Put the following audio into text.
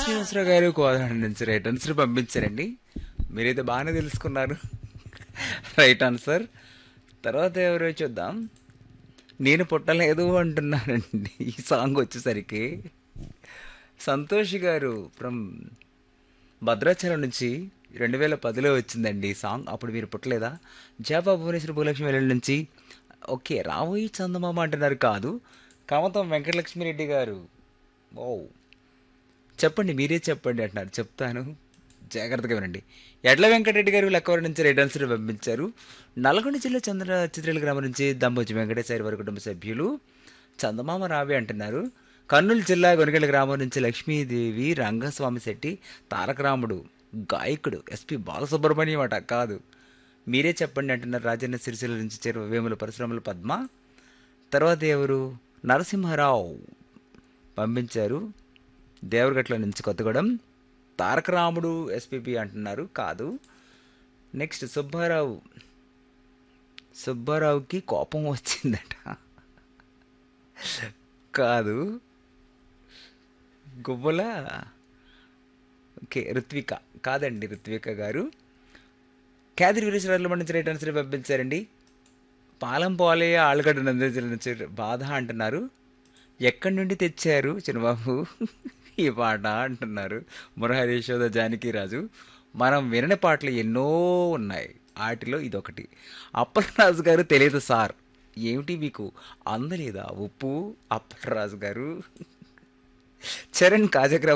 శ్రీనివాసరావు గారు కోదాడ నుంచి right answer పంపించారండి మీరైతే బాగానే తెలుసుకున్నారు రైట్ ఆన్సర్ తర్వాత ఎవరో చూద్దాం నేను పుట్టలేదు అంటున్నానండి ఈ సాంగ్ వచ్చేసరికి సంతోష్ గారు ఫ్రమ్ భద్రాచలం నుంచి రెండు వేల పదిలో వచ్చిందండి ఈ సాంగ్ అప్పుడు మీరు పుట్టలేదా జాబా భువనేశ్వర భూలక్ష్మి వెళ్ళ నుంచి ఓకే రాబోయి చందమామ అంటున్నారు కాదు కమతం వెంకటలక్ష్మి రెడ్డి గారు ఓ చెప్పండి మీరే చెప్పండి అంటున్నారు చెప్తాను జాగ్రత్తగా వినండి ఎడ్ల వెంకటరెడ్డి గారు లక్కవరం నుంచి రెడ్ ఆన్సర్ పంపించారు నల్గొండ జిల్లా చంద్ర చిత్రేల గ్రామం నుంచి దంబోజి వెంకటేశ్వరి వారి కుటుంబ సభ్యులు చందమామ రావి అంటున్నారు కర్నూలు జిల్లా గొనగళ్ళ గ్రామం నుంచి లక్ష్మీదేవి రంగస్వామి శెట్టి తారకరాముడు గాయకుడు ఎస్పి బాలసుబ్రహ్మణ్యం అట కాదు మీరే చెప్పండి అంటున్నారు రాజన్న సిరిసిల్ల నుంచి చేరువ వేముల పరిశ్రమల పద్మ తర్వాత ఎవరు నరసింహారావు పంపించారు దేవరగట్ల నుంచి కొత్తగూడెం తారకరాముడు ఎస్పీపీ అంటున్నారు కాదు నెక్స్ట్ సుబ్బారావు సుబ్బారావుకి కోపం వచ్చిందట కాదు గువ్వల ఓకే ఋత్విక కాదండి ఋత్విక గారు క్యాదిరి వీరేశ్వరాలు నుంచి రైట్ ఆన్సర్ పంపించారండి పాలం పోలే ఆలుగడ్డ నందించిన నుంచి బాధ అంటున్నారు ఎక్కడి నుండి తెచ్చారు చిన్నబాబు ఈ పాట అంటున్నారు మురహరి యశోద జానకిరాజు మనం వినని పాటలు ఎన్నో ఉన్నాయి వాటిలో ఇదొకటి అప్పలరాజు గారు తెలియదు సార్ ఏమిటి మీకు అందలేదా ఉప్పు అప్పలరాజు గారు చరణ్ కాజగ్రా